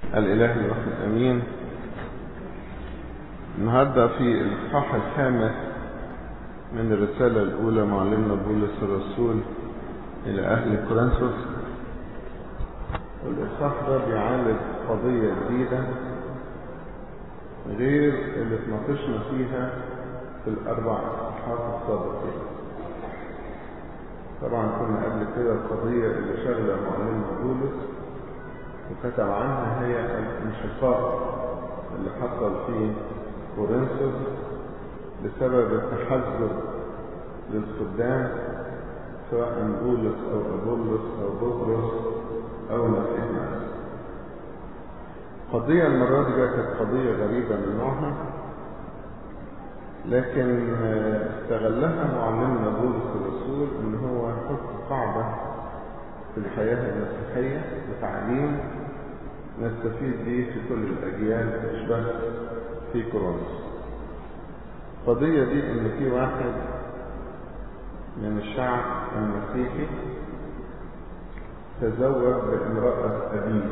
الإله الواحد أمين النهاردة في الإصحاح الخامس من الرسالة الأولى معلمنا بولس الرسول إلى أهل كورنثوس والإصحاح ده بيعالج قضية جديدة غير اللي اتناقشنا فيها في الأربع إصحاحات السابقين طبعا كنا قبل كده القضية اللي شغلة معلمنا بولس وكتب عنها هي الانشقاق اللي حصل في كورنثوس بسبب التحزب للخدام سواء بولس او ابولس او بطرس او المسيح نفسه قضية المرة دي كانت قضية غريبة من نوعها لكن استغلها معلمنا بولس الرسول ان هو يحط قاعدة في الحياة المسيحية وتعليم نستفيد به في كل الأجيال مش بس في كورنثوس القضية دي إن في واحد من الشعب المسيحي تزوج بامرأة أبيه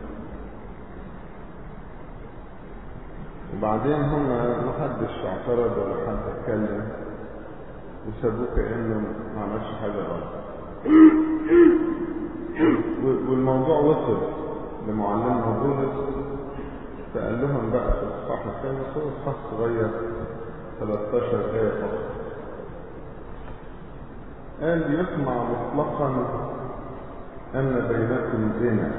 وبعدين هم محدش اعترض ولا حد اتكلم وسابوه كأنه ما عملش حاجة غلط والموضوع وصل لمعلمنا بولس فقال لهم بقى في الصح الخامس هو الصح صغير 13 آية فقط قال يسمع مطلقا أن بينكم زنا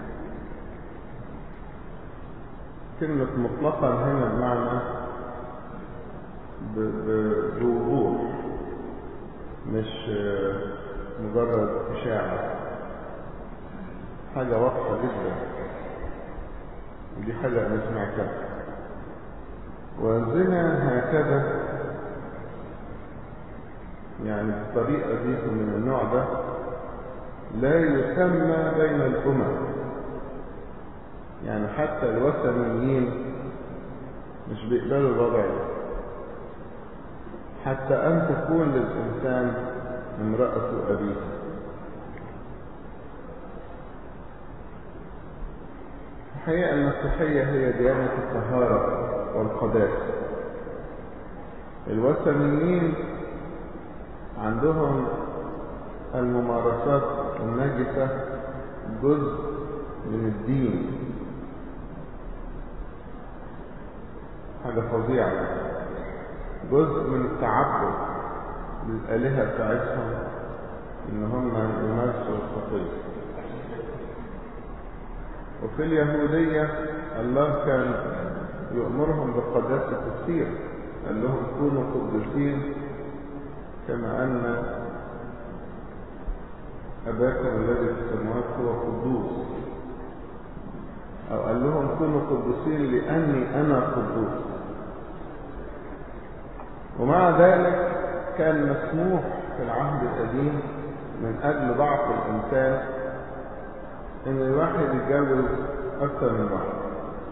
كلمة مطلقا هنا بمعنى بوضوح مش مجرد إشاعة حاجة واضحة جدا دي حاجة أنا سمعتها والزنا هكذا يعني بالطريقة دي من النوع ده لا يسمى بين الأمم يعني حتى الوثنيين مش بيقبلوا الوضع ده حتى أن تكون للإنسان امرأة أبيه الحقيقة المسيحية هي ديانة الطهارة والقداسة الوثنيين عندهم الممارسات النجسة جزء من الدين حاجة فظيعة جزء من التعبد للآلهة بتاعتهم إن هم يمارسوا الخطية وفي اليهودية الله كان يؤمرهم بقداسة السير قال لهم كونوا قدسين كما أن أباكم الذي في السماوات هو قدوس أو قال لهم كونوا قدوسين لأني أنا قدوس ومع ذلك كان مسموح في العهد القديم من أجل ضعف الإنسان ان الواحد يتجوز اكثر من واحد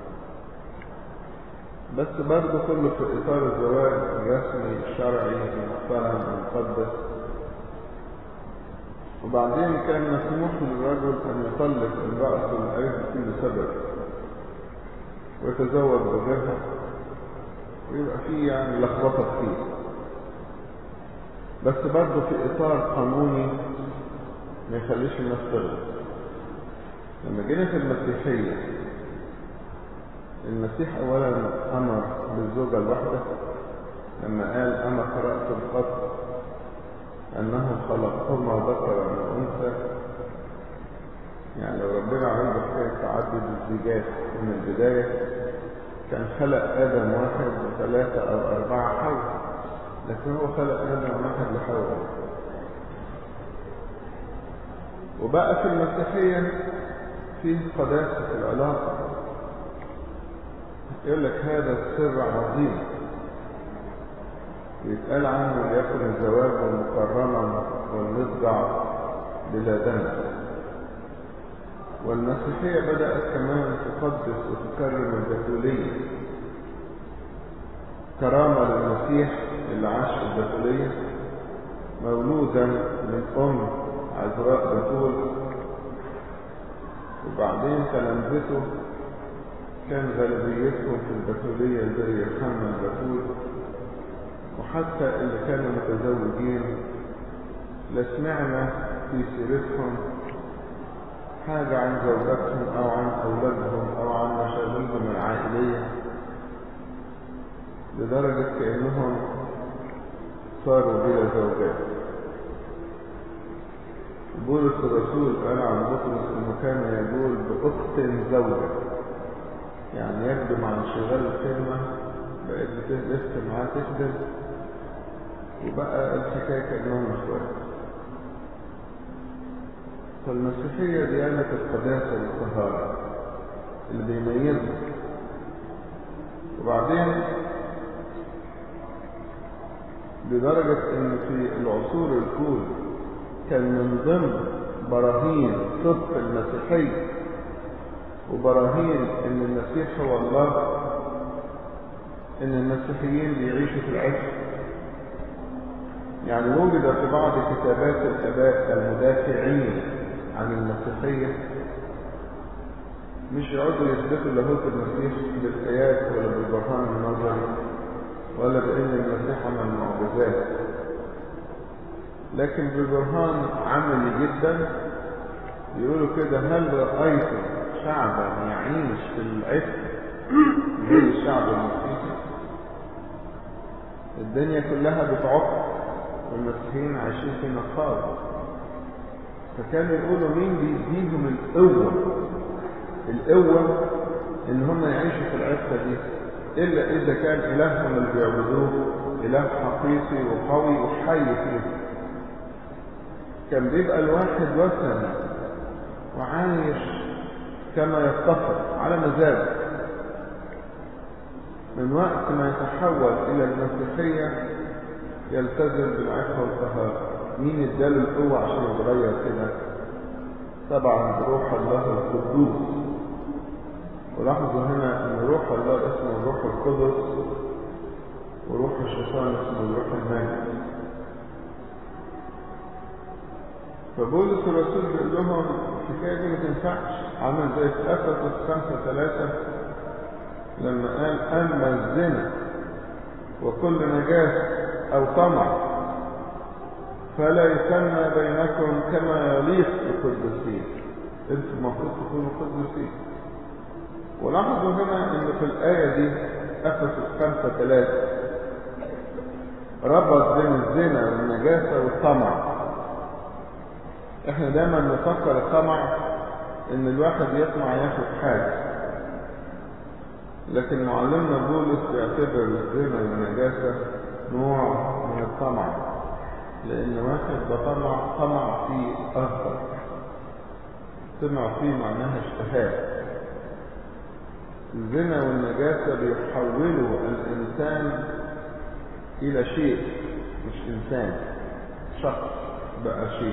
بس برضه كله في اطار الزواج الرسمي الشرعي المحترم المقدس وبعدين كان مسموح للرجل ان يطلق امرأته من اي كل سبب ويتزوج بغيرها ويبقى فيه يعني لخبطه كتير بس برضه في اطار قانوني ما يخليش الناس تغلط لما جينا في المسيحية المسيح أولا أمر بالزوجة الواحدة لما قال أنا قرأت الخط أنه خلقهما ذكرا وأنثى يعني لو ربنا عنده حكاية تعدد الزيجات من البداية كان خلق آدم واحد وثلاثة أو أربعة حول لكن هو خلق آدم واحد لحول وبقى في المسيحية فيه قداسة في العلاقة يقول لك هذا السر عظيم يتقال عنه ليكن الزواج مكرما والمضجع بلا دنس والمسيحية بدأت كمان تقدس وتكرم البتولية كرامة للمسيح اللي عاش في البتولية مولودا من أم عذراء بتول وبعدين تلامذته كان غالبيتهم في البتولية زي يوحنا البتول وحتى اللي كانوا متزوجين لا سمعنا في سيرتهم حاجة عن زوجاتهم أو عن أولادهم أو عن مشاغلهم العائلية لدرجة كأنهم صاروا بلا زوجات بولس الرسول قال عن بطرس انه كان يقول باخت زوجة يعني يخدم عن شغال الخدمة بقت بتلف معاه تخدم وبقى الحكاية كأنهم اخوات فالمسيحية ديانة القداسة والطهارة اللي بيميزها وبعدين لدرجة ان في العصور الأولى كان من ضمن براهين صدق المسيحية وبراهين ان المسيح هو الله ان المسيحيين بيعيشوا في العشق يعني وجد في بعض كتابات الاباء المدافعين عن المسيحية مش يقعدوا يثبتوا لاهوت المسيح بالايات ولا بالبرهان النظري ولا بان المسيح عمل معجزات لكن ببرهان عملي جدا يقولوا كده هل رأيت شعبا يعيش في العفة زي الشعب المسيحي الدنيا كلها بتعق والمسيحيين عايشين في نقاء فكانوا يقولوا مين بيديهم القوة القوة ان هم يعيشوا في العفة دي الا اذا كان الههم اللي بيعبدوه اله حقيقي وقوي وحي فيهم كان بيبقى الواحد وثني وعايش كما يتفق على مزاجه من وقت ما يتحول إلى المسيحية يلتزم بالعفة والطهارة مين اداله القوة عشان يتغير كده طبعا روح الله القدوس ولاحظوا هنا ان روح الله اسمه الروح القدس وروح الشيطان اسمه الروح الماجد فبولس الرسول بيقول لهم الحكايه دي ما تنفعش عمل زي في افسس 5 3 لما قال اما الزنا وكل نجاسه او طمع فلا يسمى بينكم كما يليق بالقدسين انتم المفروض تكونوا قدسين ولاحظوا هنا ان في الايه دي افسس 5 3 ربط بين الزنا والنجاسه والطمع احنا دايما نفكر الطمع ان الواحد يطمع ياخد حاجة لكن معلمنا بولس بيعتبر الزنا والنجاسة نوع من الطمع لان واحد ده طمع طمع في اخر طمع فيه معناها اشتهاء الزنا والنجاسة بيحولوا الانسان الى شيء مش انسان شخص بقى شيء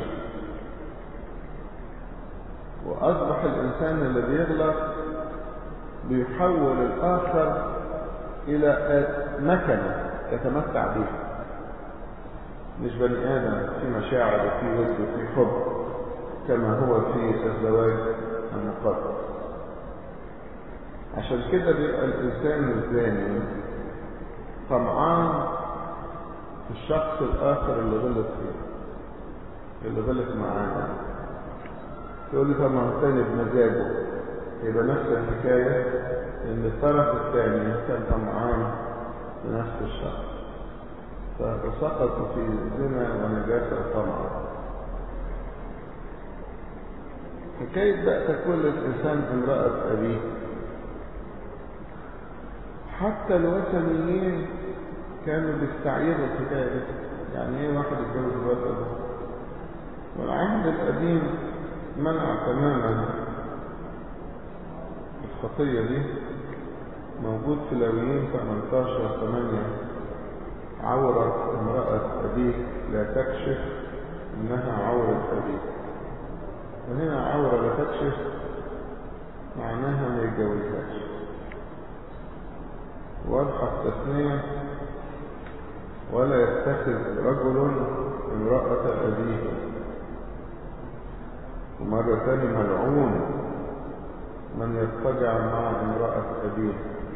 وأصبح الإنسان اللي بيغلط بيحول الآخر إلى مكنة يتمتع بها مش بني آدم في مشاعر وفي ود وفي حب كما هو في الزواج المقدس عشان كده بيبقى الإنسان الزاني طمعان في الشخص الآخر اللي غلط فيه اللي غلط معاه تقول لي طب ما هو الثاني بمزاجه يبقى نفس الحكاية ان الطرف الثاني كان طمعان في نفس الشخص فسقطوا في زنا ونجاسة وطمع حكاية بقى تكون الإنسان امرأة أبيه حتى الوثنيين كانوا بيستعيروا الحكاية دي يعني ايه واحد يتجوز مرات أبوه والعهد القديم منع تماما الخطية دي موجود في لاويين 18 8 عورة امرأة أبيك لا تكشف إنها عورة أبيك وهنا عورة لا تكشف معناها ما يتجوزهاش واضحة التثنية ولا يتخذ رجل امرأة أبيه ومرة ثانية ملعون من يضطجع مع امرأة أبيه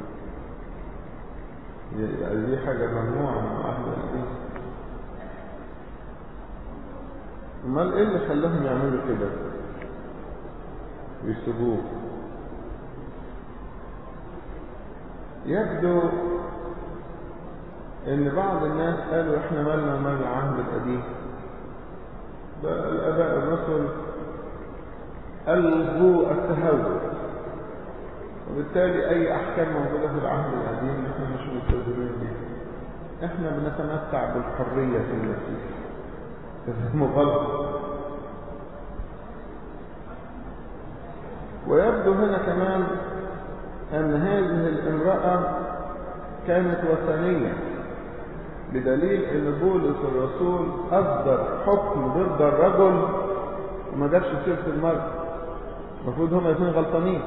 يبقى دي حاجة ممنوعة من العهد القديم امال ايه اللي خلاهم يعملوا كده ويسيبوه يبدو ان بعض الناس قالوا احنا مالنا ومال العهد القديم ده الاباء الرسل الغوا التهور وبالتالي اي احكام موجوده في العهد القديم احنا مش ملتزمين بيها احنا بنتمتع بالحريه في المسيح تفهموا غلط ويبدو هنا كمان أن هذه الامرأة كانت وثنية بدليل أن بولس الرسول أصدر حكم ضد الرجل وما جابش سيرة المرأة المفروض هما الاثنين غلطانين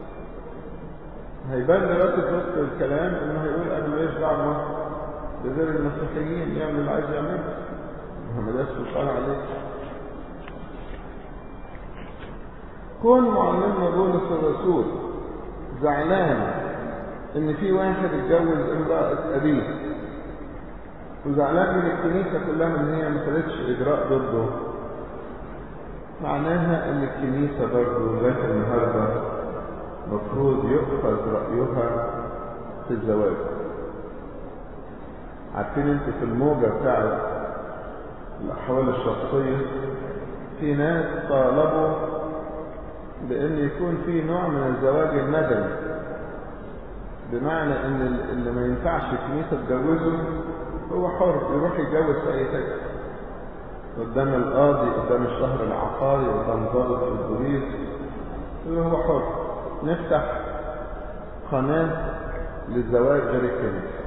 هيبان دلوقتي في وسط الكلام انه هيقول انا ماليش دعوه بغير المسيحيين يعمل اللي عايز يعمله ما ده سلطان عليه كون معلمنا بولس الرسول زعلان ان في واحد اتجوز امرأة ابيه وزعلان من الكنيسة كلها ان هي ما خدتش اجراء ضده معناها ان الكنيسة برضه لغاية النهاردة مفروض يؤخذ رأيها في الزواج عارفين انتوا في الموجة بتاعت الأحوال الشخصية في ناس طالبوا بأن يكون في نوع من الزواج المدني بمعنى أن اللي ما ينفعش الكنيسة تجوزه هو حر يروح يتجوز في أي حتة قدام القاضي قدام الشهر العقاري قدام ضابط البوليس هو حر نفتح قناة للزواج غير الكنيسة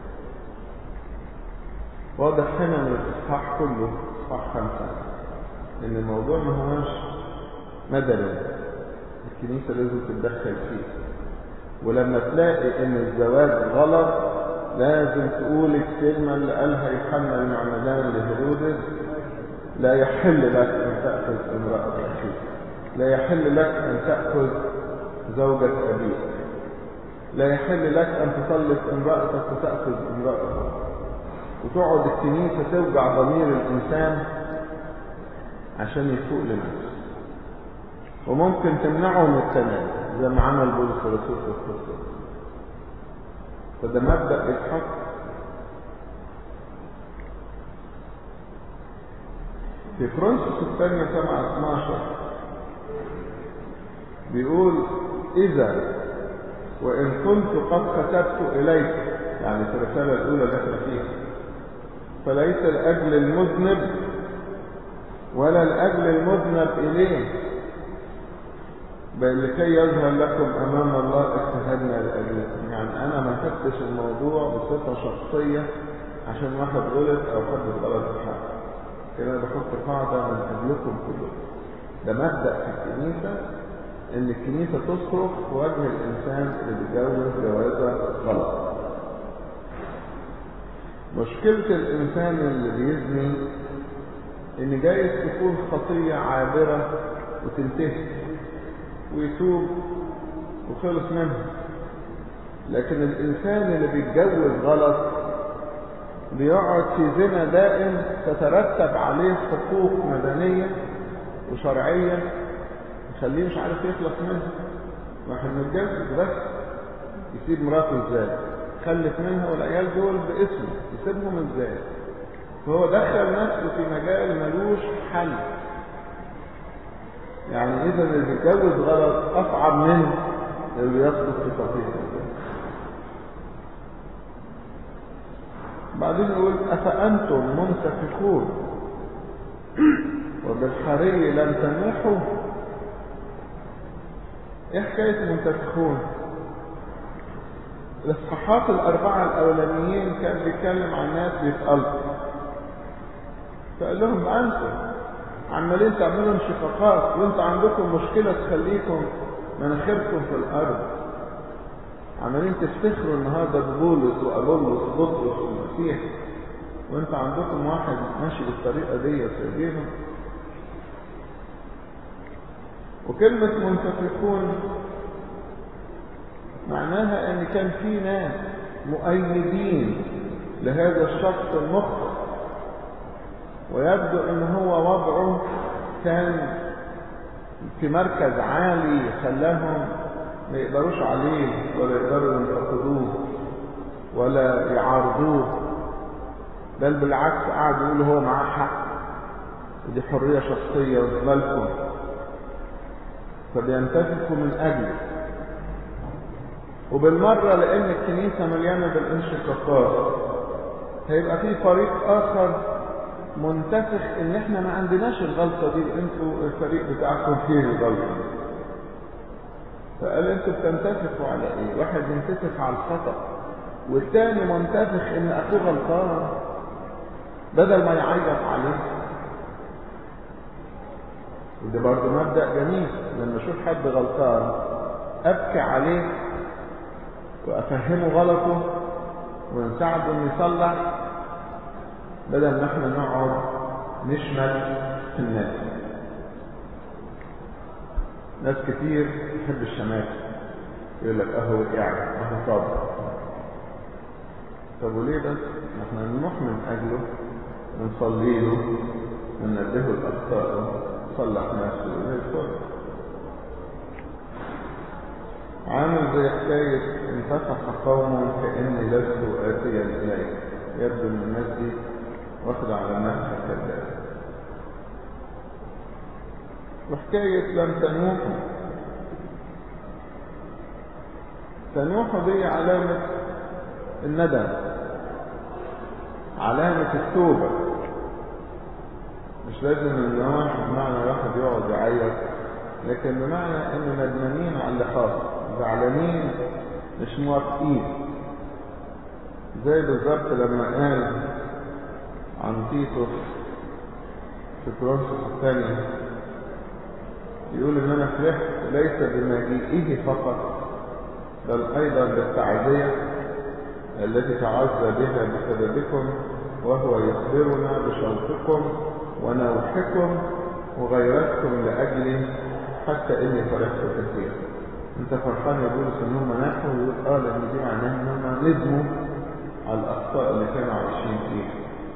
واضح هنا من الإصحاح كله إصحاح خمسة إن الموضوع ما هوش مدني الكنيسة لازم تتدخل فيه ولما تلاقي إن الزواج غلط لازم تقول الكلمة اللي قالها يوحنا المعمدان لهيرودس لا يحل لك أن تأخذ امرأة أخيك لا يحل لك أن تأخذ زوجة أبيك لا يحل لك أن تطلق امرأتك وتأخذ امرأة وتقعد الكنيسة توجع ضمير الإنسان عشان يفوق لنفسه وممكن تمنعه من الكلام زي ما عمل بولس الرسول في القصة فده مبدأ يتحط في فرنسس الثانية سبعة 12 بيقول إذا وإن كنت قد كتبت إليك يعني في الرسالة الأولى اللي احنا فيها فليس لأجل المذنب ولا لأجل المذنب إليه بل لكي يظهر لكم أمام الله اجتهادنا لأجلكم يعني أنا ما خدتش الموضوع بصفة شخصية عشان واحد غلط أو حد غلط في حاجة كده بحط قاعدة من أجلكم كلكم ده مبدأ في الكنيسة إن الكنيسة تصرخ في وجه الإنسان اللي بيتجوز جوازة غلط مشكلة الإنسان اللي بيزني إن جايز تكون خطية عابرة وتنتهي ويتوب وخلص منها لكن الإنسان اللي بيتجوز غلط بيقعد في زنا دائم تترتب عليه حقوق مدنية وشرعية يخليه مش عارف يخلص منها واحد متجوز بس يسيب مراته ازاي خلف منها والعيال دول باسمه يسيبهم ازاي فهو دخل نفسه في مجال ملوش حل يعني اذا اللي بيتجوز غلط اصعب من اللي يسقط في خطيئه بعدين يقول افانتم منتفقون وبالحري لم تنوحوا ايه حكايه منتفقون الاصحاحات الأربعة الأولانيين كان بيتكلم عن ناس بيتقلقوا فقال لهم أنتم عمالين تعملوا انشقاقات وانتوا عندكم مشكلة تخليكم مناخيركم في الأرض عمالين تفتخروا النهاردة ببولس وأبولس وبطرس والمسيح وانتوا عندكم واحد ماشي بالطريقة دي سيديهم وكلمة منتفقون كان في ناس مؤيدين لهذا الشخص المخطئ ويبدو ان هو وضعه كان في مركز عالي خلاهم ما يقدروش عليه ولا يقدروا ينتقدوه ولا يعارضوه بل بالعكس قعدوا يقولوا هو معاه حق ودي حرية شخصية وظلالكم فبينتفقوا من أجله وبالمرة لأن الكنيسة مليانة بالانشقاقات هيبقى في فريق آخر منتفخ إن إحنا ما عندناش الغلطة دي وأنتوا الفريق بتاعكم فيه الغلطة دي فقال أنتوا بتنتفخوا على إيه؟ واحد ينتفخ على الخطأ والتاني منتفخ إن أخوه غلطان بدل ما يعيط عليه وده برضه مبدأ جميل لما أشوف حد غلطان أبكي عليه وأفهمه غلطه ونساعده إنه يصلح بدل ما احنا نقعد نشمل في الناس ناس كتير تحب الشماتة يقول لك اهو وقع اهو صابر طب وليه بس؟ احنا نروح من اجله ونصلي له وننبهه لاخطائه صلح نفسه زي الفل عامل زي حكاية انتفخ قوم كأني لست آتيا إليه يبدو ان الناس دي واخد على نفسها كذاب وحكاية لم تنوحوا تنوحوا دي علامة الندم علامة التوبة مش لازم النواح بمعنى واحد يقعد يعيط لكن بمعنى ان ندمانين على اللي حاصل زعلانين مش موافقين زي بالظبط لما قال عن تيتوس في كورنثوس الثانية يقول ان انا فرحت ليس بمجيئه فقط بل ايضا بالتعزية التي تعزى بها بسببكم وهو يخبرنا بشوقكم ونوحكم وغيرتكم لاجلي حتى اني فرحت كثيرا انت فرحان يا بولس ان هم ناحوا ويقول اه لان دي معناها ان هم ندموا على الاخطاء اللي كانوا عايشين فيها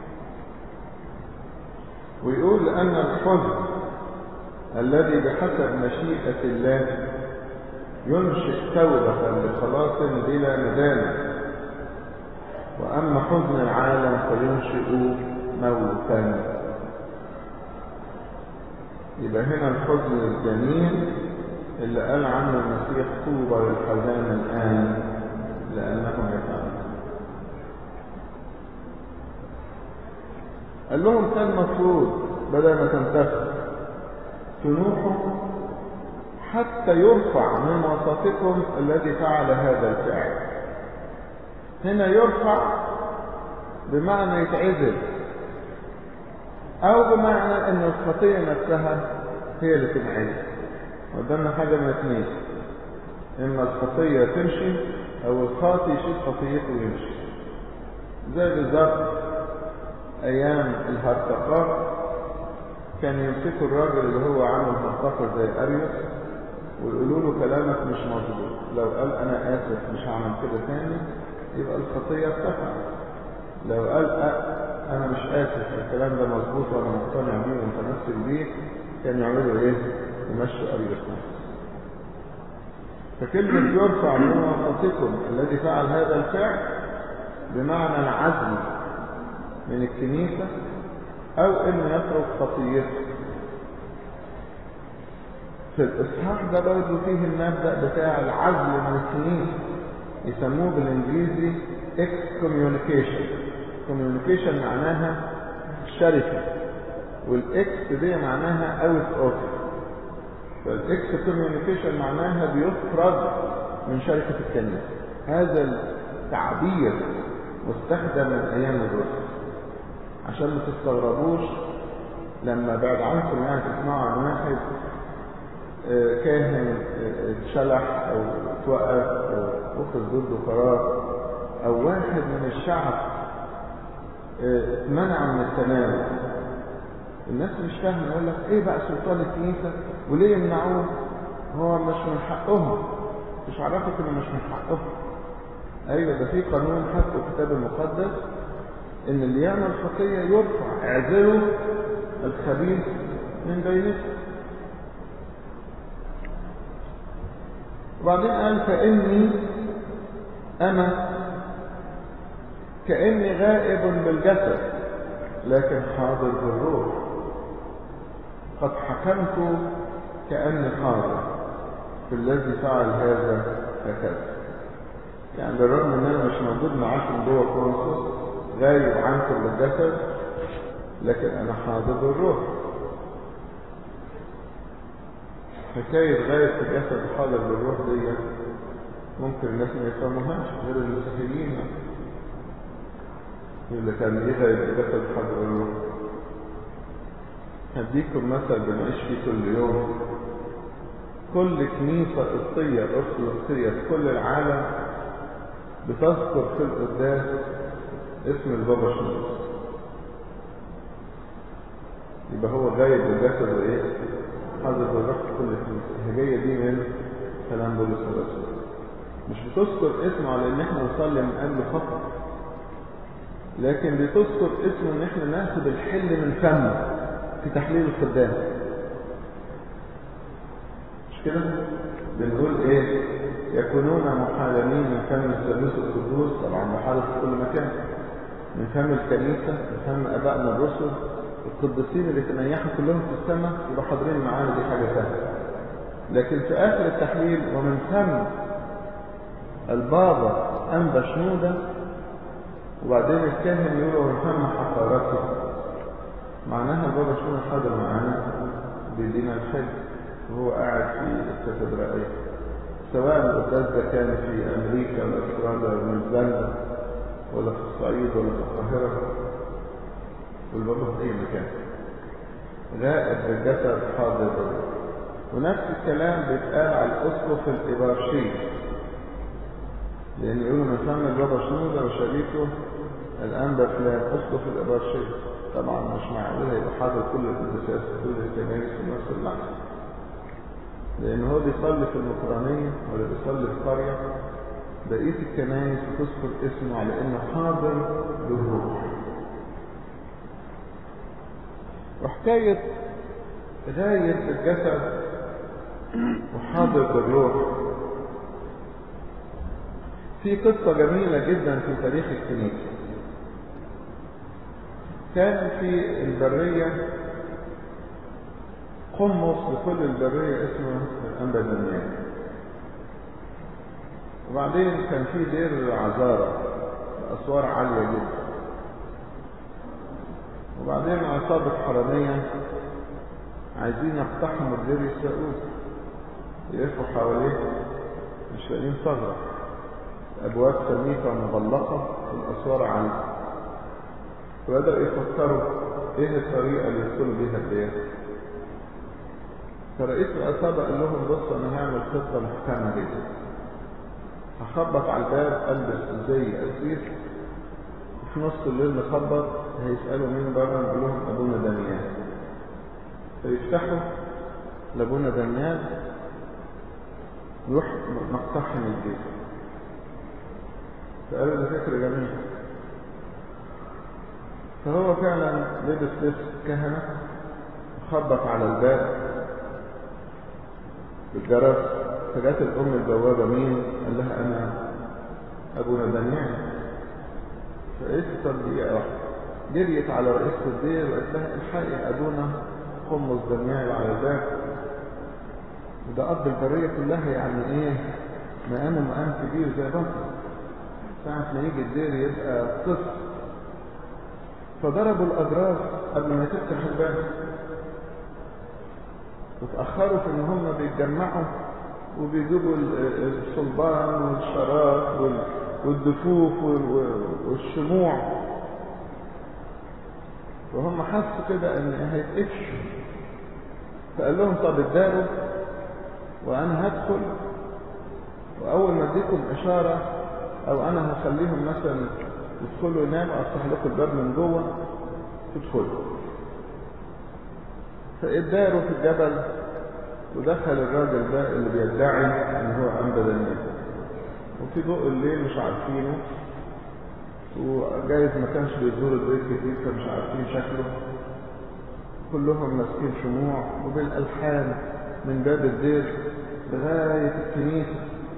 ويقول أن الحزن الذي بحسب مشيئة الله ينشئ توبة لخلاص بلا ندامة وأما حزن العالم فينشئ موتا يبقى هنا الحزن الجميل اللي قال عنه المسيح طوبى للحزان الآن لأنهم يفعلون قال لهم كان المفروض بدل ما تنتفع تنوحوا حتى يرفع من وسطكم الذي فعل هذا الفعل هنا يرفع بمعنى يتعزل او بمعنى ان الخطيه نفسها هي اللي تنعزل قدامنا حاجه من اثنين اما الخطيه تمشي او الخاطي يشيل خطيته ويمشي زي بالظبط ايام الهرطقات كان يمسكوا الراجل اللي هو عامل هرطقه زي اريوس ويقولوا له كلامك مش مظبوط لو قال انا اسف مش هعمل كده تاني يبقى الخطيه ارتفعت لو قال أه انا مش اسف الكلام ده مظبوط وانا مقتنع بيه ومتمسك بيه كان يعملوا ايه يمشوا اريوس نفسه فكلمة يرفع من وسطكم الذي فعل هذا الفعل بمعنى العزل من الكنيسة أو إنه يترك خطيته في الإصحاح ده برضه فيه المبدأ بتاع العزل من الكنيسة يسموه بالإنجليزي excommunication communication معناها شركة والإكس دي معناها out of فالإكس communication معناها بيفرض من شركة الكنيسة هذا التعبير مستخدم من أيام الرسل عشان ما تستغربوش لما بعد عنكم يعني تسمعوا عن واحد كاهن اتشلح او اتوقف او اخذ ضده قرار او واحد من الشعب اتمنع من التناول الناس مش فاهمه يقول لك ايه بقى سلطان الكنيسه وليه يمنعوه هو مش من حقهم مش عرفت انه مش من حقهم ايوه ده في قانون حطه الكتاب المقدس ان اللي يعمل خطيه يرفع اعذره الخبيث من بينكم وبعدين قال فاني انا كاني غائب بالجسد لكن حاضر بالروح قد حكمت كاني حاضر في الذي فعل هذا هكذا يعني بالرغم ان انا مش موجود معاكم جوه كورنثوس غايب عنكم بالجسد لكن انا حاضر بالروح حكاية غايب في الجسد وحاضر بالروح دي ممكن الناس ما يفهموهاش غير المسيحيين اللي كان ايه غايب في الجسد وحاضر بالروح هديكم مثل بنعيش فيه كل يوم كل كنيسة قبطية أرثوذكسية في كل العالم بتذكر في القداس اسم البابا شنوس يبقى هو غايب بالجسد وايه حاضر بالروح في كل كنيسة الهدية دي من كلام بولس الرسول مش بتذكر اسمه على ان احنا نصلي من اجله فقط لكن بتذكر اسمه ان احنا ناخد الحل من فمه في تحليل الخدام مش كده بنقول ايه يكونون محالمين من فم الثالوث القدوس طبعا محالة في كل مكان من فم الكنيسة من فم ابائنا الرسل القديسين اللي تنيحوا كلهم في السماء يبقى حاضرين معانا دي حاجة سهلة لكن في اخر التحليل ومن فم البابا انبا شنودة وبعدين الكاهن يقول ومن فم حقارته معناها البابا شنودة حاضر معانا بيدينا الحج وهو قاعد في الكاتدرائية سواء القداس ده كان في أمريكا ولا أستراليا ولا نيوزيلندا ولا في الصعيد ولا في القاهرة والبابا في أي مكان غائب بالجسد حاضر بالروح ونفس الكلام بيتقال على الأسقف الإبارشي لأن يقولوا من فم البابا شنودة وشريكه الأنبا فلان أسقف الإبارشي طبعا مش معقول هيبقى حاضر كل القداسات في كل الكنائس في نفس اللحظة لأن هو بيصلي في المقرانية ولا بيصلي في قرية بقية الكنائس بتذكر اسمه على إنه حاضر بالروح وحكاية غاية الجسد وحاضر بالروح في قصة جميلة جدا في تاريخ الكنيسة كان في البرية قمص لكل البرية اسمه الأنبا دانيال وبعدين كان في دير عزارة بأسوار عالية جدا وبعدين عصابة حرامية عايزين يقتحموا الدير يسرقوه يلفوا حواليه مش لاقيين ثغرة أبواب سميكة مغلقة والأسوار عالية وبدأوا يفكروا إيه الطريقة اللي يدخلوا بيها الدير فرئيس العصابة قال لهم بصوا أنا هعمل خطة محكمة جدا هخبط على الباب ألبس زي أسير وفي نص الليل نخبط هيسألوا مين بره نقول لهم أبونا دانيال فيفتحوا لأبونا دانيال نروح نقتحم البيت فقالوا ده فكرة جميلة فهو فعلا لبس لبس كهنة خبط على الباب بالجرس فجات الأم البوابة مين قال لها أنا أبونا دانيال فقالت طب دقيقة واحدة جريت على رئيسة الدير وقالت لها الحقي يا أبونا قمص دانيال على الباب وده أب البرية كلها يعني إيه مقامه مقام كبير زي بطل ساعة ما يجي الدير يبقى طفل فضربوا الأجراس قبل ما تفتح الباب وتأخروا في ان هم بيتجمعوا وبيجيبوا الصلبان والشراب والدفوف والشموع وهم حسوا كده ان هيتقفشوا فقال لهم طب اتداروا وانا هدخل واول ما اديكم اشارة او انا هخليهم مثلا يدخلوا يناموا افتح لكم الباب من جوه تدخلوا فاداروا في الجبل ودخل الراجل ده اللي بيدعي ان هو انبا دانيال وفي ضوء الليل مش عارفينه وجايز ما كانش بيزور البيت كتير فمش عارفين شكله كلهم ماسكين شموع وبالألحان من باب الدير لغاية الكنيسة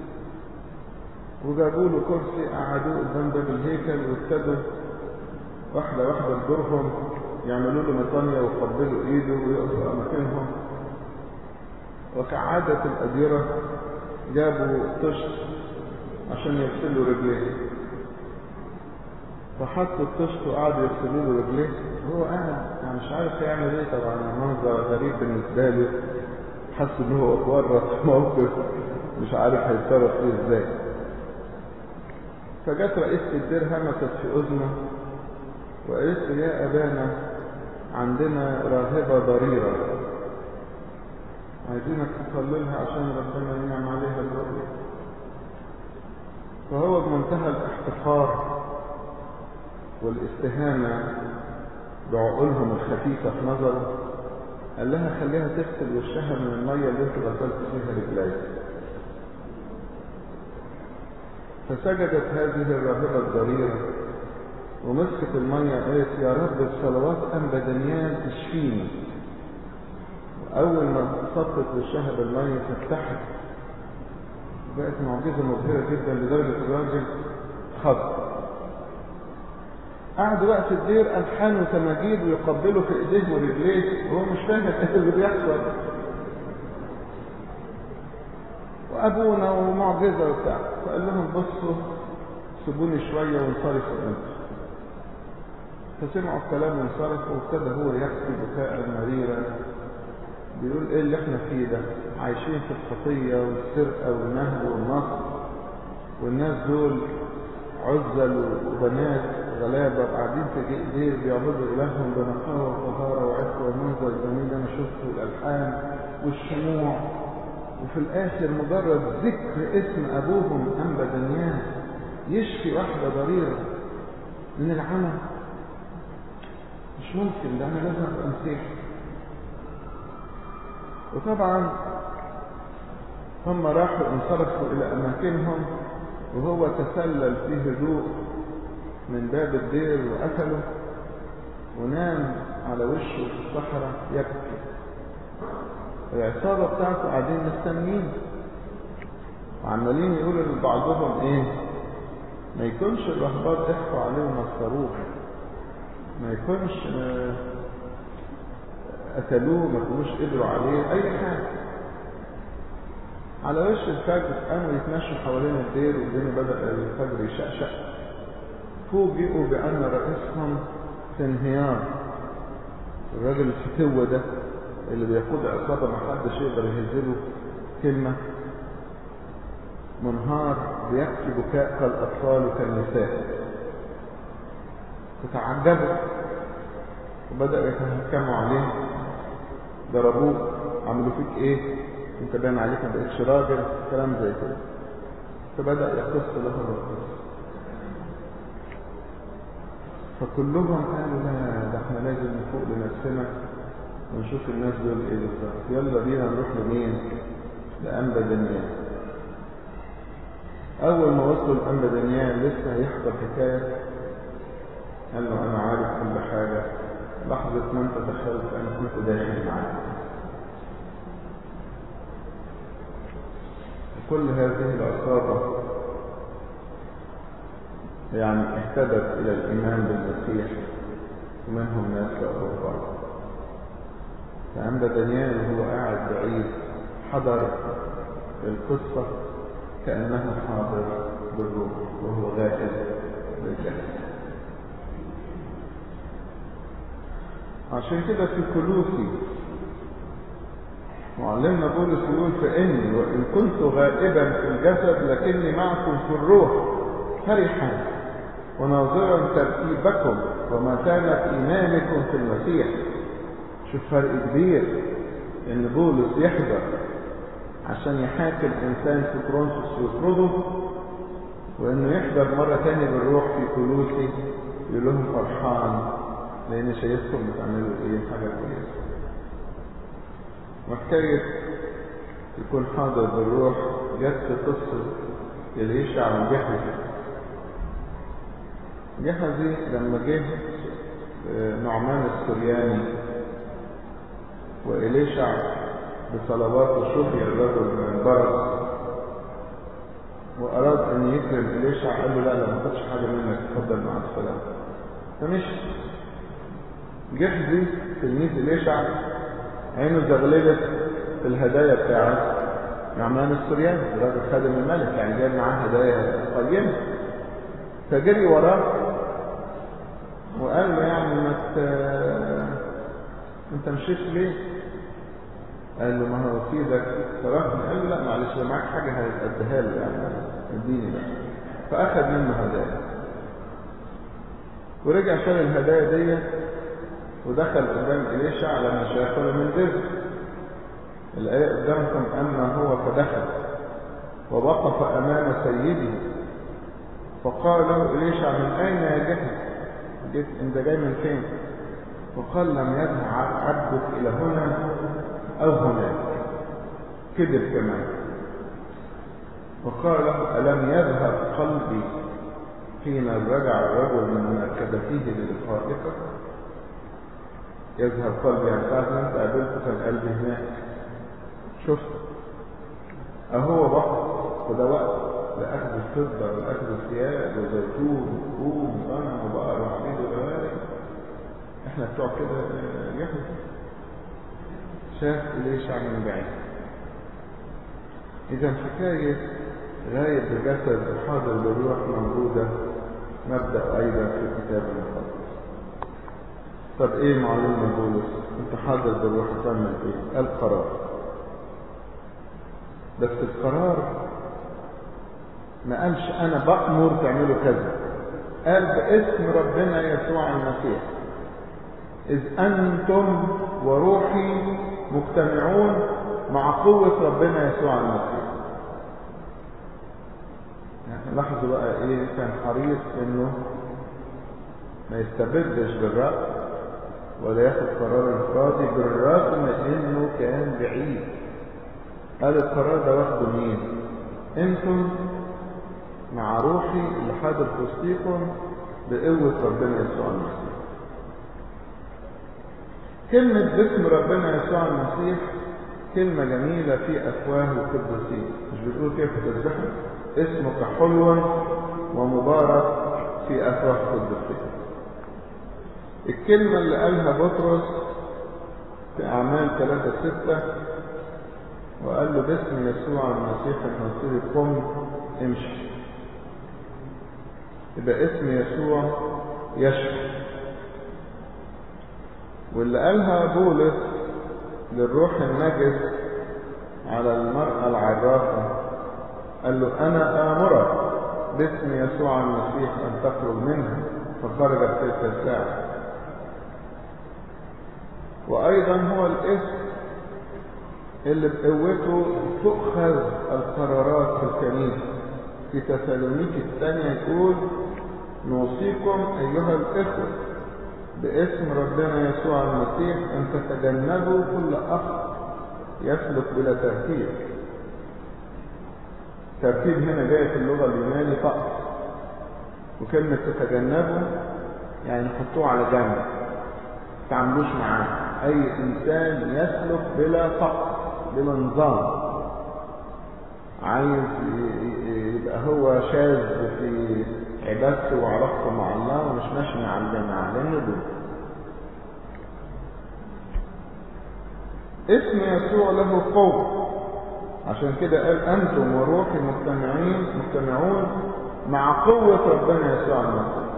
وجابوا له كرسي قعدوه قدام باب الهيكل وابتدوا واحدة واحدة بدورهم يعملوا له مطانية ويقبلوا ايده ويقفوا اماكنهم وكعادة الأديرة جابوا طشت عشان يغسلوا رجليه فحطوا الطشت وقعدوا يغسلوا له رجليه وهو قاعد يعني مش عارف يعمل ايه طبعا منظر غريب بالنسبة له حس ان هو اتورط في موقف مش عارف هيتصرف فيه ازاي فجت رئيسة الدير همست في اذنه وقالت له يا ابانا عندنا راهبة ضريرة عايزينك تصلي لها عشان ربنا ينعم عليها الرؤية فهو بمنتهى الاحتقار والاستهانة بعقولهم الخفيفة في نظره قال لها خليها تغسل وشها من المية اللي انت غسلت فيها رجليك فسجدت هذه الراهبة الضريرة ومسكت المية قالت يا رب بصلوات أنبا دانيال تشفيني وأول ما صبت وشها بالمية فتحت بقت معجزة مبهرة جدا لدرجة الراجل خط قعدوا وقت الدير ألحان وتماجيد ويقبلوا في إيديه ورجليه وهو مش فاهم إيه اللي بيحصل وأبونا ومعجزة وبتاع فقال لهم بصوا سيبوني شوية وانصرفوا انتوا فسمعوا الكلام وانصرفوا وابتدى هو يبكي بكاء مريرا بيقول ايه اللي احنا فيه ده عايشين في الخطية والسرقة والنهب والنصب والناس دول عزل وبنات غلابة قاعدين في دير بيعبدوا إلههم بنقاوة وطهارة وعفة والمنظر الجميل أنا شفته الألحان والشموع وفي الآخر مجرد ذكر اسم أبوهم أنبا دانيال يشفي واحدة ضريرة من العمى مش ممكن ده أنا لازم أبقى مسيحي وطبعا هم راحوا انصرفوا إلى أماكنهم وهو تسلل في هدوء من باب الدير وقتله ونام على وشه في الصحراء يبكي العصابة بتاعته قاعدين مستنيين وعمالين يقولوا لبعضهم ايه ما يكونش الرهبات ضحكوا عليه ومسروه ما يكونش قتلوه ما كانوش قدروا عليه اي حاجه على وش الفجر قاموا يتمشوا حوالين الدير والدنيا بدأ الفجر يشقشق فوجئوا بأن رئيسهم في انهيار الراجل الفتوة ده اللي بيقود عصابة ما حدش يقدر يهزله كلمة منهار بيبكي بكاء كالأطفال وكالنساء فتعجبوا وبدأوا يتهكموا عليه ضربوه عملوا فيك ايه انت باين عليك ما بقتش راجل كلام زي كده فبدأ يقص له القصة فكلهم قالوا لا ده احنا لازم نفوق لنفسنا ونشوف الناس دول ايه بالظبط يلا بينا نروح لمين لأنبا دانيال أول ما وصلوا لأنبا دانيال لسه هيحضر حكاية قال له أنا عارف كل حاجة لحظة ما أنت دخلت أنا كنت داخل معاك كل هذه العصابة يعني اهتدت إلى الإيمان بالمسيح ومنهم ناس لأوروبا فأما دانيال وهو قاعد بعيد حضر القصة كأنه حاضر بالروح وهو غائب بالجسد عشان كده في كلوسي معلمنا بولس يقول فإني وإن كنت غائبا في الجسد لكني معكم في الروح فرحا وناظرا ترتيبكم ومتانة إيمانكم في المسيح شوف فرق كبير إن بولس يحضر عشان يحاكم إنسان في كرونسوس ويطرده وإنه يحضر مرة تاني بالروح في كلوسي يقول لهم فرحان لأن شايفكم بتعملوا إيه حاجة كويسة وحكاية يكون حاضر بالروح جت في قصة إليشع وجحزي جحزي لما جه نعمان السرياني وإليشع بصلواته شفي الرجل من البرص وأراد أن يكرم إليشع قال له لا لا ما خدش حاجة منك اتفضل مع السلامة فمشي جحزي تلميذ إليشع عينه زغللت في الهدايا بتاعت نعمان السرياني راجل خادم الملك يعني جايب معاه هدايا قيمة فجري وراه وقال له يعني ما ت... انت مشيت ليه قال له ما هو سيدك تركني قال له لا معلش لو معاك حاجه هديها له يعني اديني بقى فاخذ منه هدايا ورجع شال الهدايا دي ودخل قدام إليشع لما شافه من ذل الآية قدامكم أما هو فدخل ووقف أمام سيده فقال له إليشع من أين يا جهل جيت أنت جاي من فين وقال لم يذهب عبدك إلى هنا أو هناك كذب كمان وقال له ألم يذهب قلبي حين رجع الرجل من مركبته للقائك يذهب قلبي يعني ساعة ما انت قابلته كان قلبي هناك شفت اهو وقت وده وقت لأخذ الفضة ولأخذ الثياب وزيتون وقوم وغنم وبقر وعبيد وغواري احنا بتوع كده يحيى شاف إليشع من بعيد إذا حكاية غاية بجسد وحاضر بالروح موجودة مبدأ أيضا في الكتاب المقدس طب إيه معلومة بولس؟ أنت حاضر بالروح تعمل إيه؟ القرار بس القرار ما قالش أنا بأمر تعملوا كذا قال باسم ربنا يسوع المسيح إذ أنتم وروحي مجتمعون مع قوة ربنا يسوع المسيح يعني لاحظوا بقى ايه كان حريص انه ما يستبدش بالرأي ولا ياخد قرار انفرادي بالرغم انه كان بعيد قال القرار ده واخده مين انتم مع روحي اللي حاضر في وسطيكم بقوة ربنا يسوع المسيح كلمة باسم ربنا يسوع المسيح كلمة جميلة في أفواه القديسين مش بتقول كيف تسبحه اسمك حلو ومبارك في أفواه القديسين الكلمة اللي قالها بطرس في أعمال 3 6 وقال له باسم يسوع المسيح المنصري قم امشي يبقى اسم يسوع يشفي واللي قالها بولس للروح النجس على المرأة العرافة قال له أنا آمرك باسم يسوع المسيح أن تخرج منها فخرجت تلك الساعة وأيضا هو الاسم اللي بقوته تؤخذ القرارات في الكنيسة في تسالونيك الثانية يقول نوصيكم أيها الإخوة باسم ربنا يسوع المسيح أن تتجنبوا كل أخ يسلك بلا ترتيب ترتيب هنا جاي في اللغة اليوناني فقط وكلمة تتجنبوا يعني حطوه على جنب تعملوش معاه أي إنسان يسلك بلا فقر بلا نظام عايز يبقى هو شاذ في عبادته وعلاقته مع الله ومش ماشي مع الجماعة لأنه دول اسم يسوع له قوة عشان كده قال أنتم وروحي مجتمعين مجتمعون مع قوة ربنا يسوع المسيح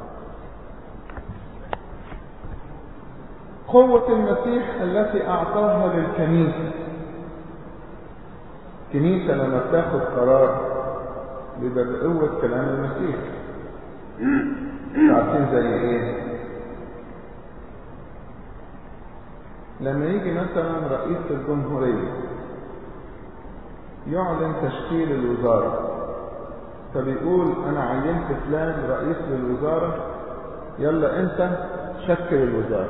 قوة المسيح التي أعطاها للكنيسة الكنيسة لما بتاخد قرار بيبقى بقوة كلام المسيح عارفين زي ايه لما يجي مثلا رئيس الجمهورية يعلن تشكيل الوزارة فبيقول انا عينت فلان رئيس للوزارة يلا انت شكل الوزارة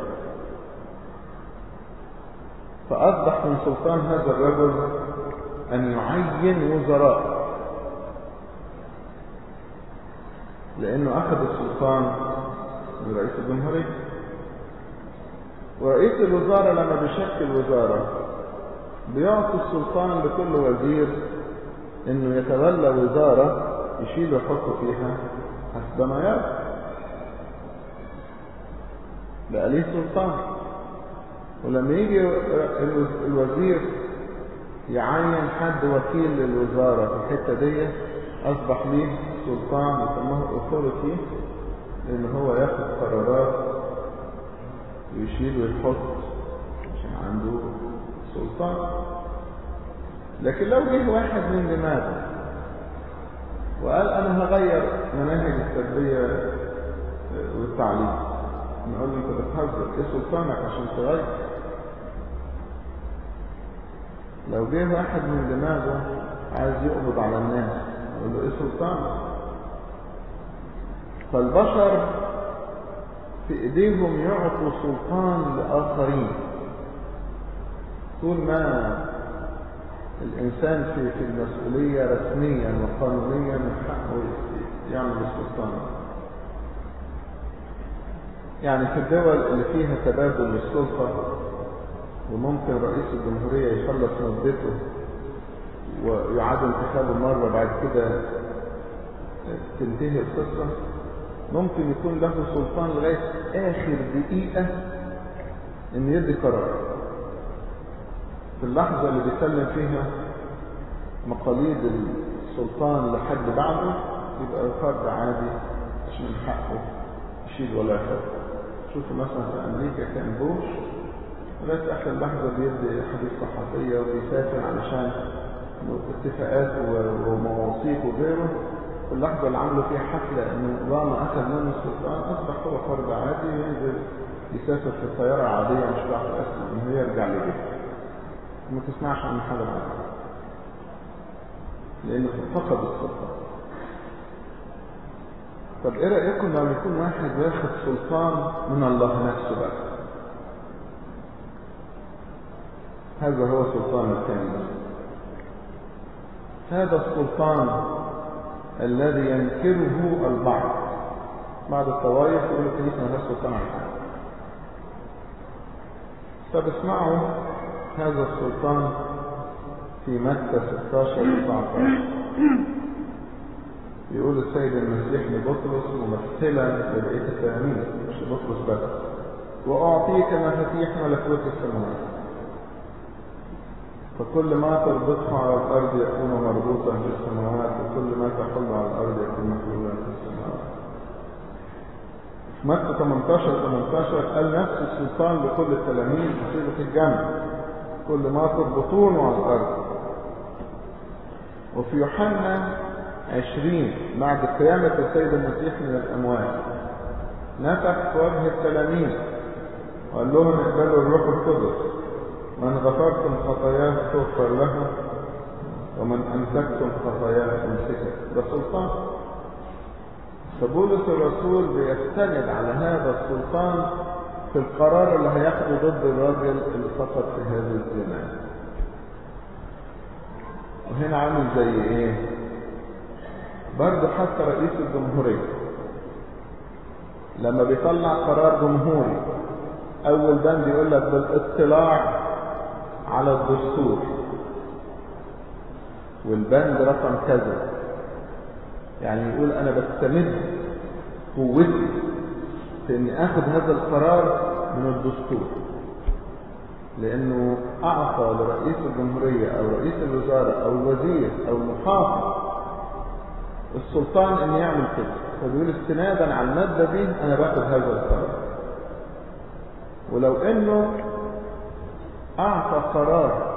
فاصبح من سلطان هذا الرجل ان يعين وزراء لأنه أخذ السلطان من رئيس الجمهورية ورئيس الوزارة لما بيشكل وزارة بيعطي السلطان لكل وزير انه يتولى وزارة يشيل ويحط فيها حسب ما يرى بقى ليه سلطان ولما يجي الوزير يعين حد وكيل للوزارة في الحتة دي أصبح ليه سلطان يسموه authority لأن هو ياخد قرارات ويشيل ويحط عشان عنده سلطان لكن لو جه واحد من دماغه وقال أنا هغير مناهج التربية والتعليم نقول له أنت بتهزر إيه سلطانك عشان تغير لو جه واحد من دماغه عايز يقبض على الناس يقول له ايه سلطان فالبشر في ايديهم يعطوا سلطان لاخرين طول ما الانسان في في المسؤوليه رسميا وقانونيا من حقه يعمل السلطان يعني في الدول اللي فيها تبادل للسلطه وممكن رئيس الجمهورية يخلص مدته ويعاد انتخابه مرة بعد كده تنتهي القصة ممكن يكون له سلطان لغاية آخر دقيقة إن يدي قرار في اللحظة اللي بيسلم فيها مقاليد السلطان لحد بعده يبقى فرد عادي مش من حقه يشيل ولا يحط شوفوا مثلا في أمريكا كان بوش لغاية آخر لحظة بيدي حديث صحفية وبيسافر علشان اتفاقات ومواثيق وغيره في اللحظة اللي عملوا فيها حفلة إن أوباما أخذ منه السلطان أصبح هو فرد عادي ينزل يسافر في الطيارة عادية مش بتاعته أصلا إن هو يرجع لبيته ما تسمعش عن حاجة معينة لأنه فقد السلطة طب إيه رأيكم لما يكون واحد واخد سلطان من الله نفسه بقى هذا هو سلطان الكنيسة هذا السلطان الذي ينكره البعض بعض الطوائف يقول الكنيسة ما لهاش سلطان على حاجة طب اسمعوا هذا السلطان في متى 16 19 يقول السيد المسيح لبطرس ممثلا لبقية التلاميذ مش لبطرس بس وأعطيك مفاتيح ملكوت السماوات فكل ما تربطه على الأرض يكون مربوطا في السماوات وكل ما تحل على الأرض يكون محلولا في السماوات في متى 18 18 قال نفس السلطان لكل التلاميذ تصير في الجنة كل ما تربطونه على الأرض وفي يوحنا 20 بعد قيامة السيد المسيح من الأموات نفخ في وجه التلاميذ وقال لهم اقبلوا الروح القدس من غفرتم خطاياه تغفر له ومن أمسكتم خطاياه أمسكت ده سلطان فبولس الرسول بيستند على هذا السلطان في القرار اللي هياخده ضد الراجل اللي سقط في هذا الزنا وهنا عامل زي ايه برضه حتى رئيس الجمهورية لما بيطلع قرار جمهوري اول بند يقول لك بالاطلاع على الدستور والبند رقم كذا يعني يقول انا بستمد قوتي في اني اخذ هذا القرار من الدستور لانه اعطى لرئيس الجمهورية او رئيس الوزارة او الوزير او المحافظ السلطان ان يعمل كده فبيقول استنادا على المادة دي انا باخد هذا القرار ولو انه اعطى قرار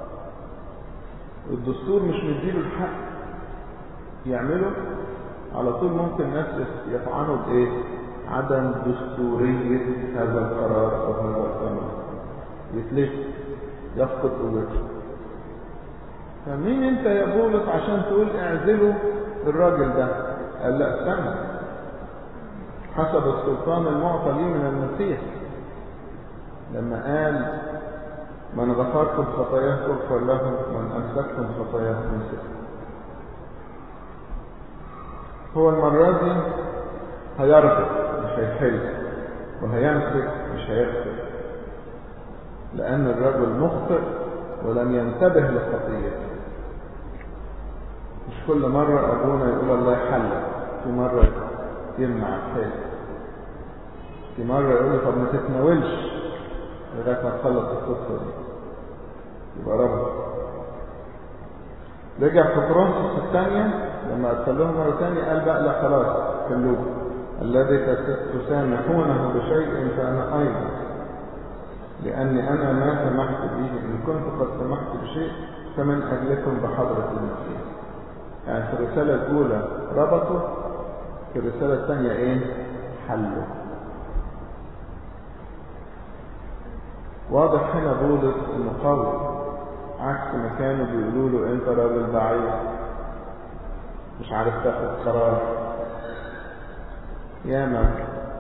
الدستور مش مديله الحق يعمله على طول ممكن الناس يطعنوا بايه عدم دستورية هذا القرار او هذا القانون يتلف يفقد قوته فمين انت يا بولس عشان تقول اعزله الراجل ده قال لا استنى حسب السلطان المعطى لي من المسيح لما قال من غفرتم خطاياه تغفر له من امسكتم خطاياه امسكتم هو المرة دي هيرجع مش هيحل وهيمسك مش هيغفر لأن الرجل مخطئ ولم ينتبه لخطيته مش كل مرة أبونا يقول الله يحلك في مرة يمنع الخير في مرة يقول له طب ما تتناولش لغاية ما تخلص القصة دي يبقى ربط رجع في كورنثوس الثانية لما أرسل لهم مرة ثانية قال بقى لا خلاص كلوه الذي تسامحونه بشيء فأنا أيضا لأني أنا ما سمحت به إن كنت قد سمحت بشيء فمن أجلكم بحضرة المسيح يعني في الرسالة الأولى ربطوا في الرسالة الثانية إيه حلوا واضح هنا بولس انه قوي عكس ما كانوا بيقولوا له انت راجل ضعيف مش عارف تاخد قرار ياما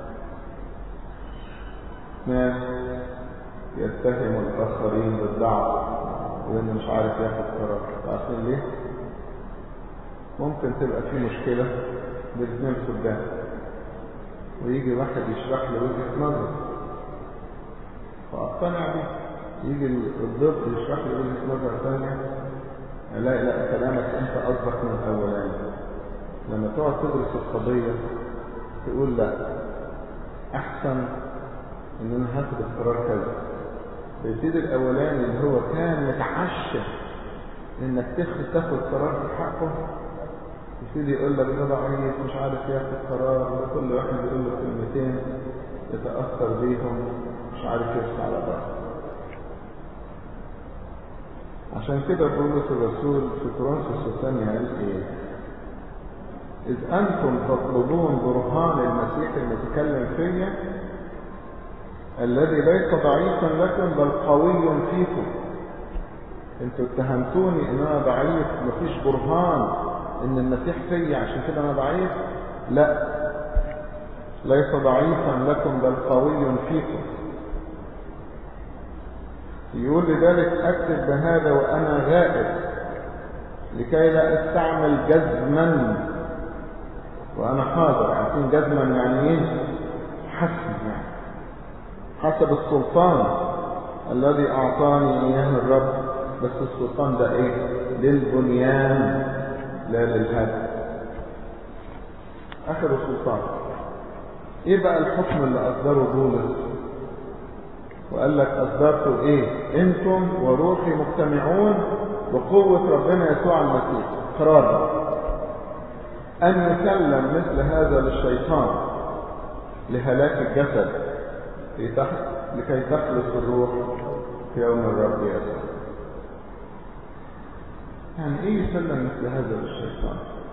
ناس يتهموا الاخرين بالضعف وانه مش عارف ياخد قرار عارفين ليه ممكن تبقى في مشكله بالاثنين قدام ويجي واحد يشرح له وجهه نظر فاقتنع به يجي الضد يشرح لي وجهه نظر ثانيه لا لا كلامك انت قصدك من الاولاني لما تقعد تدرس القضيه تقول لا احسن ان انا هاخد القرار كذا فيبتدي الاولاني اللي هو كان متعشم انك تاخد تاخد قرار في حقه يبتدي يقول لك ده ضعيف مش عارف ياخد قرار ده كل واحد يقول له كلمتين يتاثر بيهم مش عارف يرسى على بعض عشان كده بولس الرسول في كورنثوس الثانية قال ايه إذ أنتم تطلبون برهان المسيح المتكلم فيا الذي ليس ضعيفا لكم بل قوي فيكم انتوا اتهمتوني ان انا ضعيف مفيش برهان ان المسيح فيا عشان كده انا ضعيف لا ليس ضعيفا لكم بل قوي فيكم يقول لذلك أكتب بهذا وأنا غائب لكي لا استعمل جزما وأنا حاضر عارفين جزما يعني إيه؟ حسب يعني حسب السلطان الذي أعطاني إياه الرب بس السلطان ده إيه؟ للبنيان لا للهدم آخر السلطان إيه بقى الحكم اللي أصدره بولس وقال لك أصدرتوا إيه أنتم وروحي مجتمعون بقوة ربنا يسوع المسيح قرار أن يسلم مثل هذا للشيطان لهلاك الجسد لكي تخلص الروح في يوم الرب يسوع يعني ايه يسلم مثل هذا للشيطان